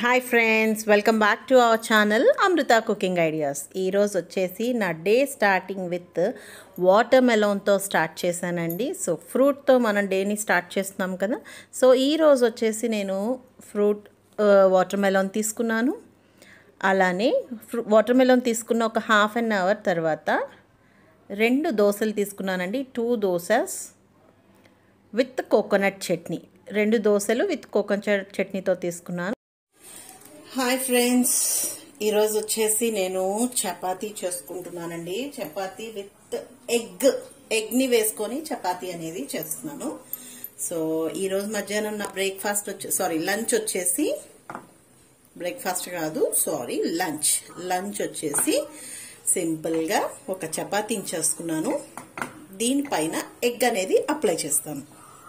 hi friends welcome back to our channel Amrutha cooking ideas ఈరోజు వచ్చేసి నా డే స్టార్టింగ్ విత్ వాటర్ మెలోన్తో start చేశానండి సో ఫ్రూట్తో మనం డేని స్టార్ట్ చేస్తున్నాం కదా సో ఈరోజు వచ్చేసి నేను ఫ్రూట్ వాటర్ మెలోన్ తీసుకున్నాను అలానే ఫ్రూ వాటర్ మెలోన్ తీసుకున్న ఒక హాఫ్ అన్ అవర్ తర్వాత రెండు దోశలు తీసుకున్నానండి two dosas with coconut chutney రెండు దోశలు విత్ కోకోనట్ చట్నీతో తీసుకున్నాను హాయ్ ఫ్రెండ్స్ ఈరోజు వచ్చేసి నేను చపాతీ చేసుకుంటున్నానండి చపాతీ విత్ ఎగ్ ఎగ్ని వేసుకొని చపాతీ అనేది చేస్తున్నాను సో ఈరోజు మధ్యాహ్నం నా బ్రేక్ఫాస్ట్ వచ్చే సారీ లంచ్ వచ్చేసి బ్రేక్ఫాస్ట్ కాదు సారీ లంచ్ లంచ్ వచ్చేసి సింపుల్గా ఒక చపాతీని చేసుకున్నాను దీనిపైన ఎగ్ అనేది అప్లై చేస్తాను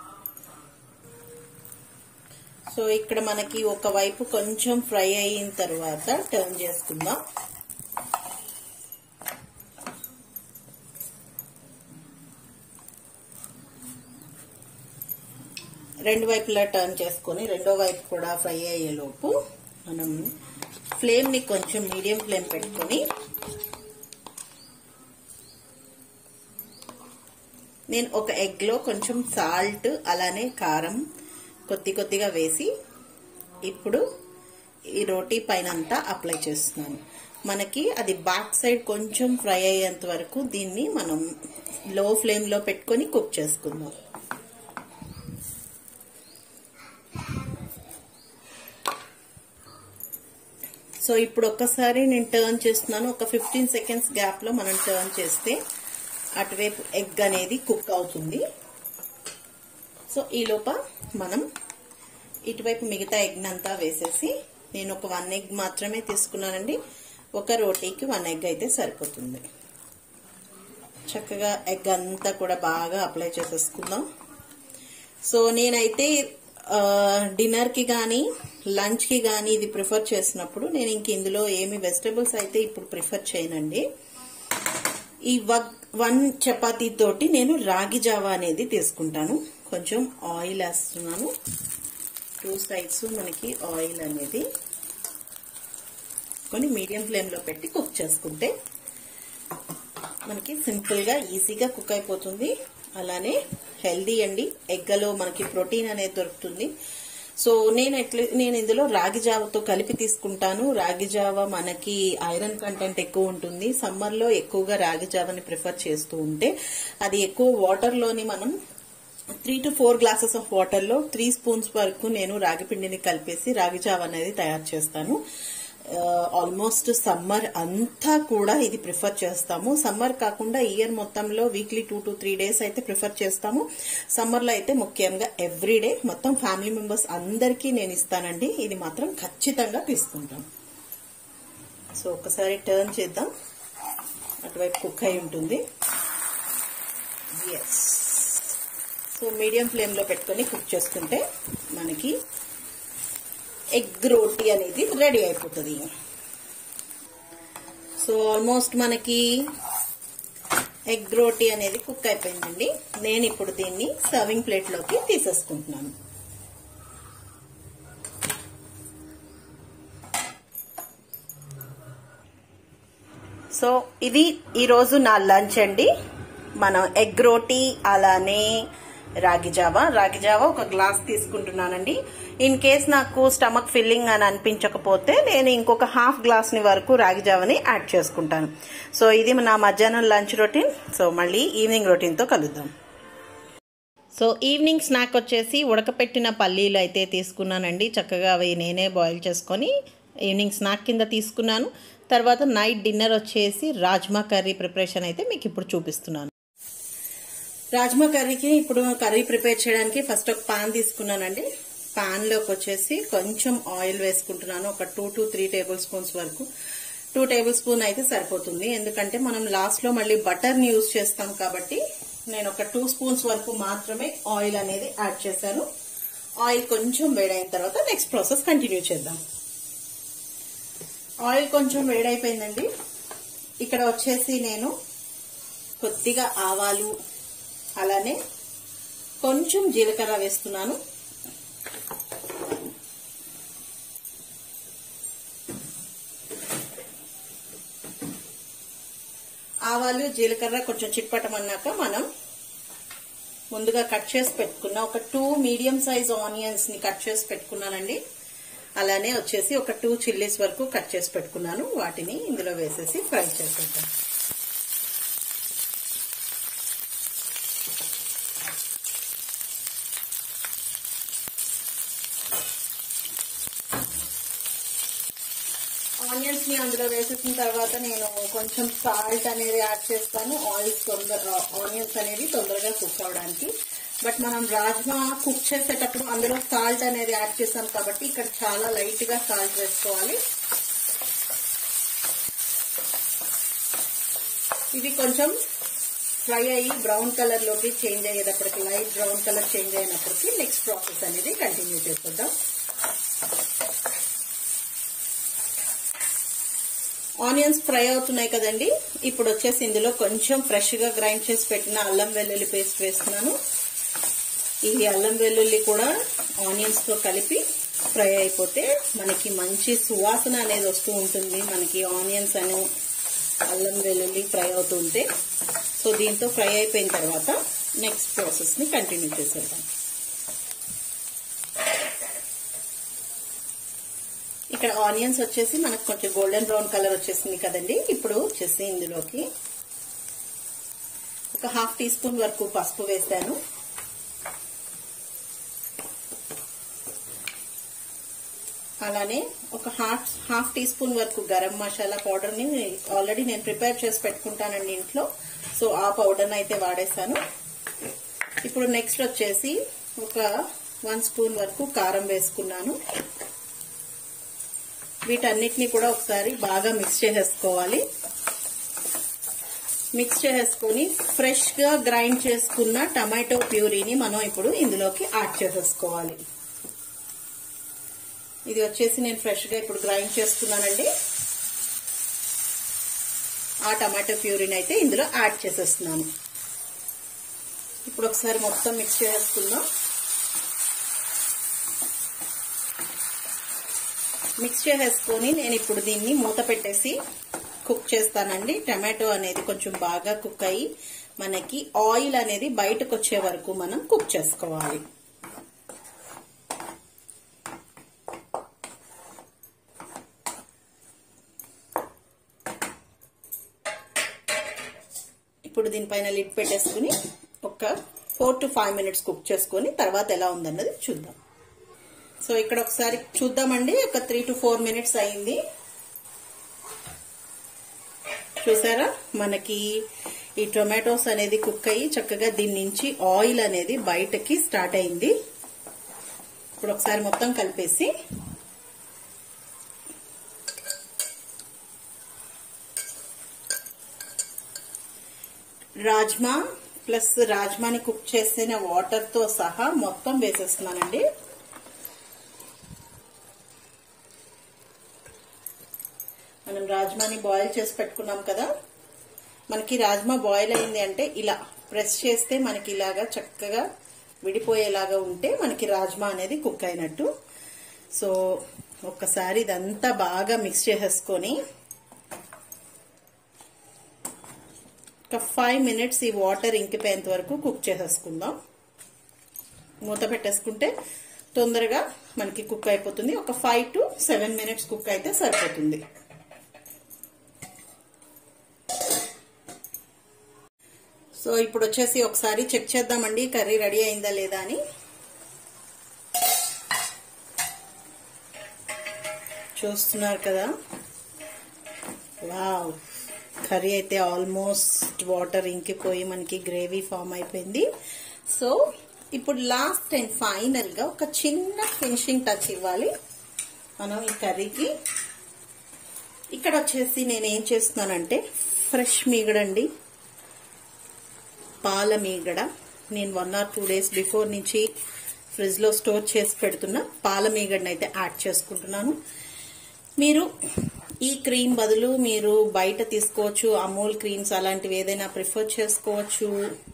సో ఇక్కడ మనకి ఒకవైపు కొంచెం ఫ్రై అయిన తర్వాత టర్న్ చేసుకుందాం రెండు వైపులా టర్న్ చేసుకొని రెండో వైపు కూడా ఫ్రై అయ్యేలోపు మనం ఫ్లేమ్ని కొంచెం మీడియం ఫ్లేమ్ పెట్టుకొని నేను ఒక ఎగ్లో కొంచెం సాల్ట్ అలానే కారం కొద్ది కొద్దిగా వేసి ఇప్పుడు ఈ రోటీ పైన అంతా అప్లై చేస్తున్నాను మనకి అది బ్యాక్ సైడ్ కొంచెం ఫ్రై అయ్యేంత వరకు దీన్ని మనం లో ఫ్లేమ్లో పెట్టుకొని కుక్ చేసుకుందాం సో ఇప్పుడు ఒక్కసారి నేను టర్న్ చేస్తున్నాను ఒక ఫిఫ్టీన్ సెకండ్స్ గ్యాప్లో మనం టర్న్ చేస్తే అటువైపు ఎగ్ అనేది కుక్ అవుతుంది సో ఈలోప మనం ఇటువైపు మిగతా ఎగ్ అంతా వేసేసి నేను ఒక వన్ ఎగ్ మాత్రమే తీసుకున్నానండి ఒక రోటీకి వన్ ఎగ్ అయితే సరిపోతుంది చక్కగా ఎగ్ అంతా కూడా బాగా అప్లై చేసేసుకుందాం సో నేనైతే డిన్నర్కి కానీ లంచ్కి కానీ ఇది ప్రిఫర్ చేసినప్పుడు నేను ఇంక ఇందులో ఏమి వెజిటబుల్స్ అయితే ఇప్పుడు ప్రిఫర్ చేయనండి ఈ వన్ చపాతీ తోటి నేను రాగి జావా అనేది తీసుకుంటాను కొంచెం ఆయిల్ వేస్తున్నాను టూ సైడ్స్ మనకి ఆయిల్ అనేది కొన్ని మీడియం ఫ్లేమ్లో పెట్టి కుక్ చేసుకుంటే మనకి సింపుల్గా ఈజీగా కుక్ అయిపోతుంది అలానే హెల్దీ అండి ఎగ్గలో మనకి ప్రోటీన్ అనేది దొరుకుతుంది సో నేను ఎట్లా నేను ఇందులో రాగి జావతో కలిపి తీసుకుంటాను రాగి జావ మనకి ఐరన్ కంటెంట్ ఎక్కువ ఉంటుంది సమ్మర్లో ఎక్కువగా రాగి జావని ప్రిఫర్ చేస్తూ ఉంటే అది ఎక్కువ వాటర్లోని మనం three to four glasses of వాటర్లో త్రీ స్పూన్స్ వరకు నేను రాగి పిండిని కలిపేసి రాగి జావ అనేది తయారు చేస్తాను ఆల్మోస్ట్ సమ్మర్ అంతా కూడా ఇది ప్రిఫర్ చేస్తాము సమ్మర్ కాకుండా ఇయర్ మొత్తంలో weekly two to three days అయితే ప్రిఫర్ చేస్తాము సమ్మర్లో అయితే ముఖ్యంగా ఎవ్రీడే మొత్తం ఫ్యామిలీ మెంబర్స్ అందరికీ నేను ఇస్తానండి ఇది మాత్రం ఖచ్చితంగా తీసుకుంటాం సో ఒకసారి టర్న్ చేద్దాం అటువైపు కుక్ అయి ఉంటుంది ఎస్ సో మీడియం ఫ్లేమ్లో పెట్టుకొని కుక్ చేసుకుంటే మనకి ఎగ్ రోటీ అనేది రెడీ అయిపోతుంది సో ఆల్మోస్ట్ మనకి ఎగ్ రోటీ అనేది కుక్ అయిపోయిందండి నేను ఇప్పుడు దీన్ని సర్వింగ్ ప్లేట్లోకి తీసేసుకుంటున్నాను సో ఇది ఈరోజు నా లంచ్ అండి మనం ఎగ్ రోటీ అలానే రాగి జావా రాగి జావా ఒక గ్లాస్ తీసుకుంటున్నానండి ఇన్ కేస్ నాకు స్టమక్ ఫిల్లింగ్ అని అనిపించకపోతే నేను ఇంకొక హాఫ్ గ్లాస్ ని వరకు రాగి జావని యాడ్ చేసుకుంటాను సో ఇది నా మధ్యాహ్నం లంచ్ రొటీన్ సో మళ్ళీ ఈవినింగ్ రొటీన్తో కలుద్దాం సో ఈవినింగ్ స్నాక్ వచ్చేసి ఉడకపెట్టిన పల్లీలు అయితే తీసుకున్నానండి చక్కగా అవి నేనే బాయిల్ చేసుకొని ఈవినింగ్ స్నాక్ కింద తీసుకున్నాను తర్వాత నైట్ డిన్నర్ వచ్చేసి రాజ్మా కర్రీ ప్రిపరేషన్ అయితే మీకు ఇప్పుడు చూపిస్తున్నాను రాజ్మా కర్రీకి ఇప్పుడు కర్రీ ప్రిపేర్ చేయడానికి ఫస్ట్ ఒక పాన్ తీసుకున్నానండి పాన్లోకి వచ్చేసి కొంచెం ఆయిల్ వేసుకుంటున్నాను ఒక two to three table spoons వరకు టూ టేబుల్ స్పూన్ అయితే సరిపోతుంది ఎందుకంటే మనం లాస్ట్లో మళ్ళీ బటర్ని యూజ్ చేస్తాం కాబట్టి నేను ఒక టూ స్పూన్స్ వరకు మాత్రమే ఆయిల్ అనేది యాడ్ చేశాను ఆయిల్ కొంచెం వేడైన తర్వాత నెక్స్ట్ ప్రాసెస్ కంటిన్యూ చేద్దాం ఆయిల్ కొంచెం వేడైపోయిందండి ఇక్కడ వచ్చేసి నేను కొద్దిగా ఆవాలు అలానే కొంచెం జీలకర్ర వేస్తున్నాను ఆవాలు జీలకర్ర కొంచెం చిట్పటమన్నాక మనం ముందుగా కట్ చేసి పెట్టుకున్న ఒక టూ మీడియం సైజ్ ఆనియన్స్ ని కట్ చేసి పెట్టుకున్నానండి అలానే వచ్చేసి ఒక టూ చిల్లీస్ వరకు కట్ చేసి పెట్టుకున్నాను వాటిని ఇందులో వేసేసి ఫ్రై చేసేద్దాం ఆనియన్స్ ని అందులో వేసేసిన తర్వాత నేను కొంచెం సాల్ట్ అనేది యాడ్ చేస్తాను ఆయిల్స్ తొందర ఆనియన్స్ అనేవి తొందరగా కుక్ అవడానికి బట్ మనం రాజ్మా కుక్ చేసేటప్పుడు అందులో సాల్ట్ అనేది యాడ్ చేసాం కాబట్టి ఇక్కడ చాలా లైట్ గా సాల్ట్ వేసుకోవాలి ఇది కొంచెం ఫ్రై అయ్యి బ్రౌన్ కలర్ లోకి చేంజ్ అయ్యేటప్పటికి లైట్ బ్రౌన్ కలర్ చేంజ్ అయినప్పటికీ నెక్స్ట్ ప్రాసెస్ అనేది కంటిన్యూ చేసేద్దాం ఆనియన్స్ ఫ్రై అవుతున్నాయి కదండి ఇప్పుడు వచ్చేసి ఇందులో కొంచెం ఫ్రెష్ గా గ్రైండ్ చేసి పెట్టిన అల్లం వెల్లుల్లి పేస్ట్ వేస్తున్నాను ఈ అల్లం వెల్లుల్లి కూడా ఆనియన్స్ తో కలిపి ఫ్రై అయిపోతే మనకి మంచి సువాసన అనేది వస్తూ ఉంటుంది మనకి ఆనియన్స్ అని అల్లం వెల్లుల్లి ఫ్రై అవుతుంటే సో దీంతో ఫ్రై అయిపోయిన తర్వాత నెక్స్ట్ ప్రాసెస్ ని కంటిన్యూ చేసేద్దాం ఇక్కడ ఆనియన్స్ వచ్చేసి మనకు కొంచెం గోల్డెన్ బ్రౌన్ కలర్ వచ్చేసింది కదండి ఇప్పుడు వచ్చేసి ఇందులోకి ఒక హాఫ్ టీ స్పూన్ వరకు పసుపు వేసాను అలానే ఒక హాఫ్ హాఫ్ టీ స్పూన్ వరకు గరం మసాలా పౌడర్ ని ఆల్రెడీ నేను ప్రిపేర్ చేసి పెట్టుకుంటానండి ఇంట్లో సో ఆ పౌడర్ అయితే వాడేసాను ఇప్పుడు నెక్స్ట్ వచ్చేసి ఒక వన్ స్పూన్ వరకు కారం వేసుకున్నాను వీటన్నిటిని కూడా ఒకసారి బాగా మిక్స్ చేసేసుకోవాలి మిక్స్ చేసేసుకొని ఫ్రెష్ గా గ్రైండ్ చేసుకున్న టమాటో ప్యూరీని మనం ఇప్పుడు ఇందులోకి యాడ్ చేసేసుకోవాలి ఇది వచ్చేసి నేను ఫ్రెష్ గా ఇప్పుడు గ్రైండ్ చేసుకున్నానండి ఆ టమాటో ప్యూరీని అయితే ఇందులో యాడ్ చేసేస్తున్నాను ఇప్పుడు ఒకసారి మొత్తం మిక్స్ చేసేసుకుందాం మిక్స్ చేసేసుకొని నేను ఇప్పుడు దీన్ని మూత పెట్టేసి కుక్ చేస్తానండి టమాటో అనేది కొంచెం బాగా కుక్ అయ్యి మనకి ఆయిల్ అనేది బయటకు వచ్చే వరకు మనం కుక్ చేసుకోవాలి ఇప్పుడు దీనిపైన లిడ్ పెట్టేసుకుని ఒక four to five minutes cook చేసుకొని తర్వాత ఎలా ఉందన్నది చూద్దాం సో ఇక్కడ ఒకసారి చూద్దామండి ఒక త్రీ టు ఫోర్ మినిట్స్ అయింది చూసారా మనకి ఈ టొమాటోస్ అనేది కుక్ అయ్యి చక్కగా దీని నుంచి ఆయిల్ అనేది బయటకి స్టార్ట్ అయింది ఇప్పుడు ఒకసారి మొత్తం కలిపేసి రాజ్మా ప్లస్ రాజ్మాని కుక్ చేసిన వాటర్ తో సహా మొత్తం వేసేస్తున్నానండి మనం రాజ్మాని బాయిల్ చేసి పెట్టుకున్నాం కదా మనకి రాజ్మా బాయిల్ అయింది అంటే ఇలా ప్రెస్ చేస్తే మనకి ఇలాగా చక్కగా విడిపోయేలాగా ఉంటే మనకి రాజ్మా అనేది కుక్ అయినట్టు సో ఒక్కసారి ఇదంతా బాగా మిక్స్ చేసేసుకొని ఒక ఫైవ్ మినిట్స్ ఈ వాటర్ ఇంకిపోయేంత వరకు కుక్ చేసేసుకుందాం మూత పెట్టేసుకుంటే తొందరగా మనకి కుక్ అయిపోతుంది ఒక five to seven minutes cook అయితే సరిపోతుంది సో ఇప్పుడు వచ్చేసి ఒకసారి చెక్ చేద్దామండి కర్రీ రెడీ అయిందా లేదా అని చూస్తున్నారు కదా వావ్ కర్రీ అయితే ఆల్మోస్ట్ వాటర్ ఇంకిపోయి మనకి గ్రేవీ ఫామ్ అయిపోయింది సో ఇప్పుడు లాస్ట్ అండ్ ఫైనల్ గా ఒక చిన్న ఫినిషింగ్ టచ్ ఇవ్వాలి మనం ఈ కర్రీకి ఇక్కడ వచ్చేసి నేను ఏం చేస్తున్నానంటే ఫ్రెష్ మీగడండి పాల మీగడ నేను one or two days before నుంచి ఫ్రిడ్జ్ లో స్టోర్ చేసి పెడుతున్న పాల మీగడని అయితే యాడ్ చేసుకుంటున్నాను మీరు ఈ క్రీమ్ బదులు మీరు బయట తీసుకోవచ్చు అమూల్ క్రీమ్స్ అలాంటివి ఏదైనా ప్రిఫర్ చేసుకోవచ్చు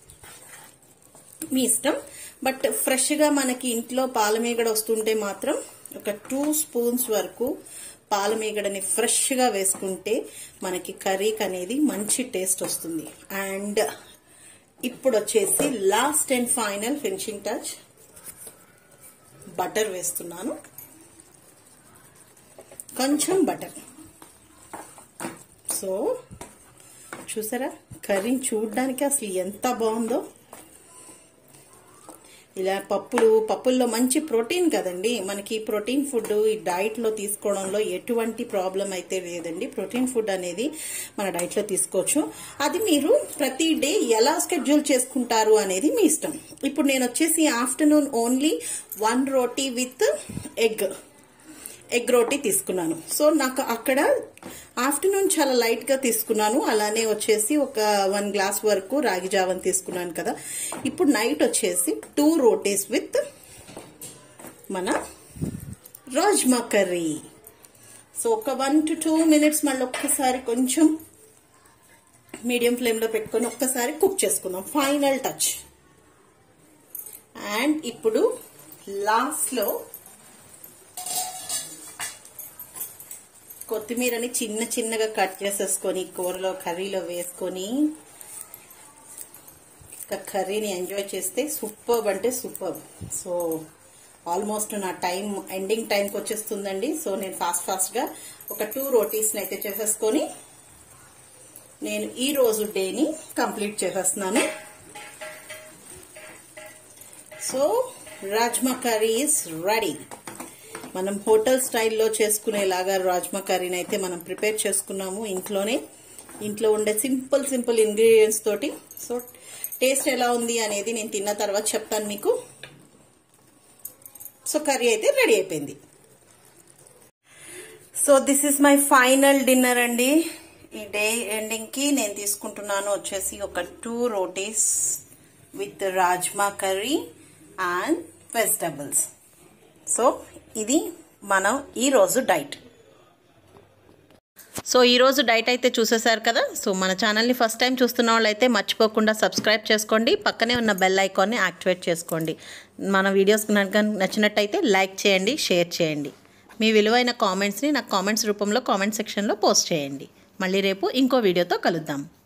మీ ఇష్టం బట్ ఫ్రెష్ గా మనకి ఇంట్లో పాల మీగడ వస్తుంటే మాత్రం ఒక టూ స్పూన్స్ వరకు పాలమీగడని ఫ్రెష్గా వేసుకుంటే మనకి కర్రీకి అనేది మంచి టేస్ట్ వస్తుంది అండ్ ఇప్పుడు వచ్చేసి last and final finishing touch butter వేస్తున్నాను కొంచెం బటర్ సో చూసారా కర్రీ చూడడానికి అసలు ఎంత బాగుందో ఇలా పప్పులు పప్పుల్లో మంచి ప్రోటీన్ కదండి మనకి ప్రోటీన్ ఫుడ్ ఈ డైట్ లో తీసుకోవడంలో ఎటువంటి ప్రాబ్లం అయితే లేదండి ప్రోటీన్ ఫుడ్ అనేది మన డైట్ లో తీసుకోవచ్చు అది మీరు ప్రతి డే ఎలా స్కెడ్యూల్ చేసుకుంటారు అనేది మీ ఇష్టం ఇప్పుడు నేను వచ్చేసి afternoon only one roti with egg egg roti తీసుకున్నాను సో నాకు అక్కడ ఆఫ్టర్నూన్ చాలా లైట్ గా తీసుకున్నాను అలానే వచ్చేసి ఒక వన్ గ్లాస్ వరకు రాగి జావన్ తీసుకున్నాను కదా ఇప్పుడు నైట్ వచ్చేసి టూ రోటీస్ విత్ మన రాజ్మా కర్రీ సో ఒక వన్ టు టూ మినిట్స్ మళ్ళీ ఒక్కసారి కొంచెం మీడియం ఫ్లేమ్ లో పెట్టుకొని ఒక్కసారి కుక్ చేసుకుందాం ఫైనల్ టచ్ అండ్ ఇప్పుడు లాస్ట్ లో కొత్తిమీరని చిన్న చిన్నగా కట్ చేసేసుకొని కూరలో కర్రీలో వేసుకొని ఇంకా కర్రీని ఎంజాయ్ చేస్తే సూపర్ అంటే సూపర్ సో ఆల్మోస్ట్ నా టైం ఎండింగ్ టైంకి వచ్చేస్తుందండి సో నేను ఫాస్ట్ ఫాస్ట్గా ఒక టూ రోటీస్ని అయితే చేసేసుకొని నేను ఈ రోజు డేని కంప్లీట్ చేసేస్తున్నాను so rajma curry is ready మనం హోటల్ స్టైల్లో చేసుకునేలాగా రాజ్మా కర్రీని అయితే మనం ప్రిపేర్ చేసుకున్నాము ఇంట్లోనే ఇంట్లో ఉండే సింపుల్ సింపుల్ ఇంగ్రీడియంట్స్ తోటి సో టేస్ట్ ఎలా ఉంది అనేది నేను తిన్న తర్వాత చెప్తాను మీకు సో కర్రీ అయితే రెడీ అయిపోయింది so this is my final dinner అండి ఈ డే ఎండింగ్ కి నేను తీసుకుంటున్నాను వచ్చేసి ఒక two rotis with rajma curry and vegetables so ఇది మనం ఈరోజు డైట్ సో ఈరోజు డైట్ అయితే చూసేశారు కదా సో మన ఛానల్ని ఫస్ట్ టైం చూస్తున్న వాళ్ళైతే మర్చిపోకుండా సబ్స్క్రైబ్ చేసుకోండి పక్కనే ఉన్న బెల్ ఐకాన్ని యాక్టివేట్ చేసుకోండి మన వీడియోస్ కనుక నచ్చినట్టయితే లైక్ చేయండి షేర్ చేయండి మీ విలువైన కామెంట్స్ని నాకు కామెంట్స్ రూపంలో కామెంట్ సెక్షన్లో పోస్ట్ చేయండి మళ్ళీ రేపు ఇంకో వీడియోతో కలుద్దాం